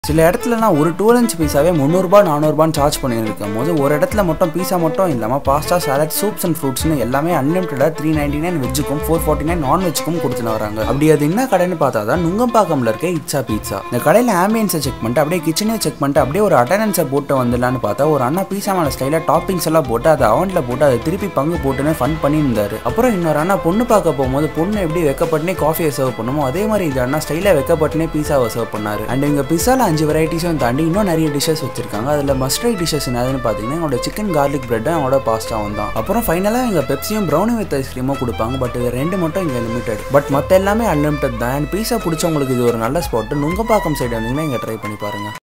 சில இடத்துலலாம் ஒரு டூ லஞ்ச் பீஸாவே முந்நூறுபா நானூறுபான்னு சார்ஜ் பண்ணியிருக்கும் போது ஒரு இடத்துல மட்டும் பீஸா மட்டும் இல்லாமல் பாஸ்டா சாலட் சூப்ஸ் அண்ட் ஃப்ரூட்ஸ்னு எல்லாமே அன்லிமிட்டடாக த்ரீ நைன்டி நைன் வெஜ்ஜுக்கும் ஃபோர் ஃபார்ட்டி நைன் நான் வெஜ்ஜுக்கும் கொடுத்துன்னு வராங்க அப்படி அது என்ன கடைன்னு பார்த்தா தான் நுங்கம்பாக்கம்ல இருக்க இட்ஸா பீட்சா இந்த கடையில் ஆம்பியன்ஸை செக் பண்ணிட்டு அப்படியே கிச்சனையும் செக் பண்ணிட்டு அப்படியே ஒரு அட்டண்டன்ஸை போட்டு வந்துடலான்னு பார்த்தா ஒரு அண்ணா பீஸா மேலே ஸ்டைலாக டாப்பிங்ஸ் எல்லாம் போட்டு அதை அவனில் போட்டு அதை திருப்பி பங்கு போட்டுன்னு ஃபன் பண்ணியிருந்தாரு அப்புறம் இன்னொரு அண்ணா பொண்ணு பார்க்க போகும்போது பொண்ணு எப்படி வெக்கப்பட்டுனே காஃபியை சர்வ் பண்ணுமோ அதே மாதிரி இது அண்ணா ஸ்டைலாக வெக்கப்பட்டுனே பீஸாவை சர்வ் பண்ணாரு அண்ட் இங்கே பீஸாவில் அஞ்சு வெரைட்டிஸும் தாண்டி இன்னும் நிறைய டிஷ்ஷஸ் வச்சிருக்காங்க அதில் மஸ்ட்ரை டிஷ்ஷஸ் என்னதுன்னு பார்த்தீங்கன்னா என்னோட சிக்கன் கார்லிக் பிரெட் அவனோட பாஸ்டாவும் தான் அப்புறம் ஃபைனலாக இங்கே பெப்சியும் ப்ரௌனி வித் ஐஸ்கிரீமும் கொடுப்பாங்க பட் இது ரெண்டு மட்டும் இங்கே லிமிடெட் பட் மற்ற எல்லாமே அன்லிமிட்டட் தான் அண்ட் பீஸா பிடிச்சவங்களுக்கு இது ஒரு நல்ல ஸ்பாட் நுங்கப்பாக்கம் சைடு வந்தீங்கன்னா இங்கே ட்ரை பண்ணி பாருங்க